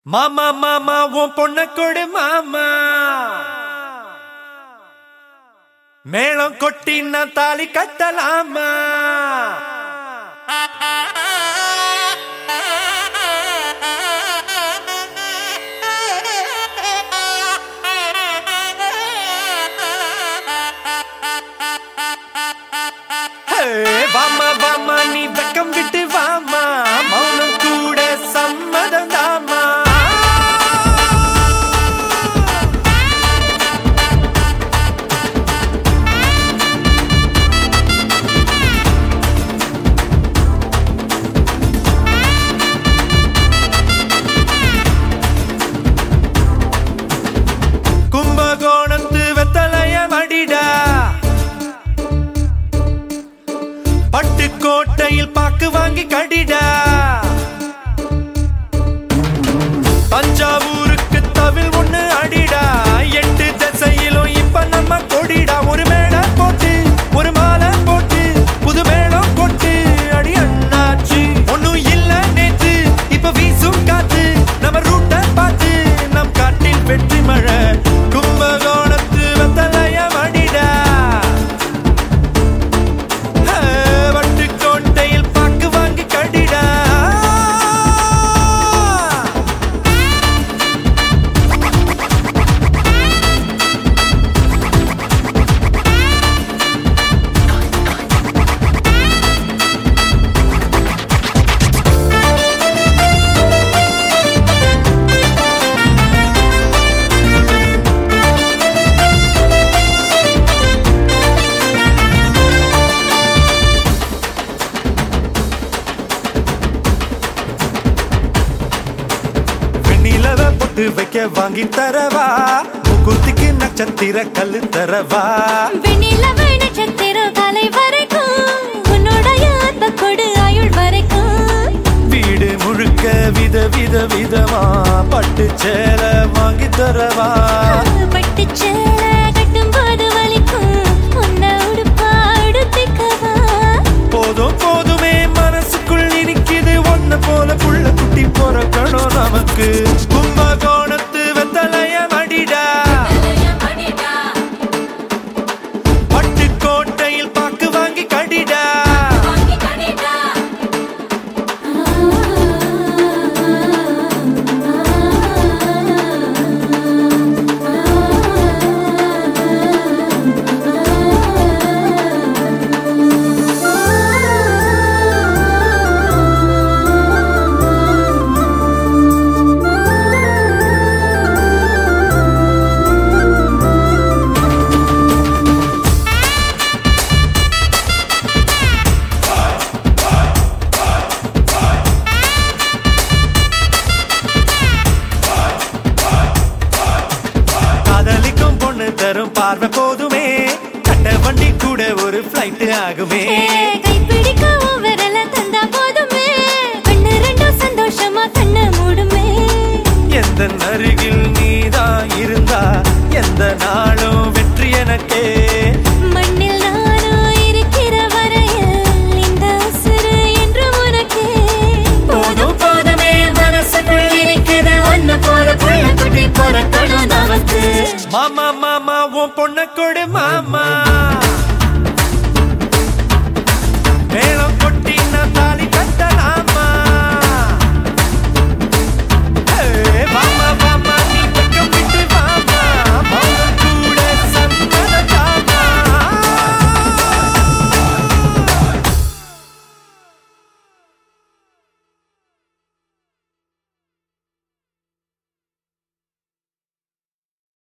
மாமா மாமா உன் பொண்ண கொடு மாமா மேளம் கொட்டி நான் தாலி கட்டலாமா ஹே, வாமா வாமா நீ வெக்கம் விட்டு வாமா மௌனம் கூட சம்மதம் தாமா கும்பகோணத்து வெத்தலைய மடிடா பட்டுக்கோட்டையில் பாக்கு வாங்கி கடிடா தஞ்சாவூருக்கு தவில் ஒண்ணு அடிடா எட்டு திசையிலும் இப்ப நம்ம கொடிடா ஒரு மேடை போட்டு ஒரு மாலை போட்டு புது மேளம் கொட்டு அடி அண்ணாச்சி ஒண்ணும் இல்ல நேத்து இப்ப வீசும் காத்து நம்ம ரூட்ட பார்த்து நம் காட்டில் வெற்றி மழை கும்பகோணத்து வெத்தலைய மடிடா வட்டுக்கோட்டையில் பாக்கு வாங்கி கடிடா வெண்ணிலவ பொட்டு வைக்க வாங்கி தரவா முகூர்த்திக்கு நட்சத்திர கல்லு தரவா வெண்ணிலவ நட்சத்திரம் காலை வரைக்கும் உன்னுடைய அத்த கொடு ஆயுள் வரைக்கும் வீடு முழுக்க வித வித விதமா பட்டு சேல வாங்கி தரவா பட்டு சேல கட்டும் போது வலிக்கும் உன்னை உடுப்பா உடுத்திக்கவா போதும் போதுமே மனசுக்குள் நினைக்குது ஒன்ன போல புள்ள குட்டி பிறக்கணும் நமக்கு கும்பகோணத்து வெத்தலைய மடிடா பட்டுக்கோட்டையில் பாக்கு வாங்கி கடிடா காதலிக்கும் பொண்ணு தரும் பார்வை போதுமே கட்ட வண்டி கூட ஒரு ஃபிளைட் ஆகுமே கைப்பிடிக்க உன் விரல தந்தா போதுமே கண்ணு ரெண்டும் சந்தோஷமா கண்ணை மூடுமே எந்த அருகில் நீதான் இருந்தா எந்த நாளும் வெற்றி எனக்கே மண்ணில் நானும் இருக்கிற வரையில் இந்த உசுறு என்று உனக்கே போதும் போதுமே மனசுக்குள் இருக்குது ஒன்னு போல புள்ள குட்டி பிறக்கணும் நமக்கு மாமா மாமா உன் பொண்ண கொடு மாமா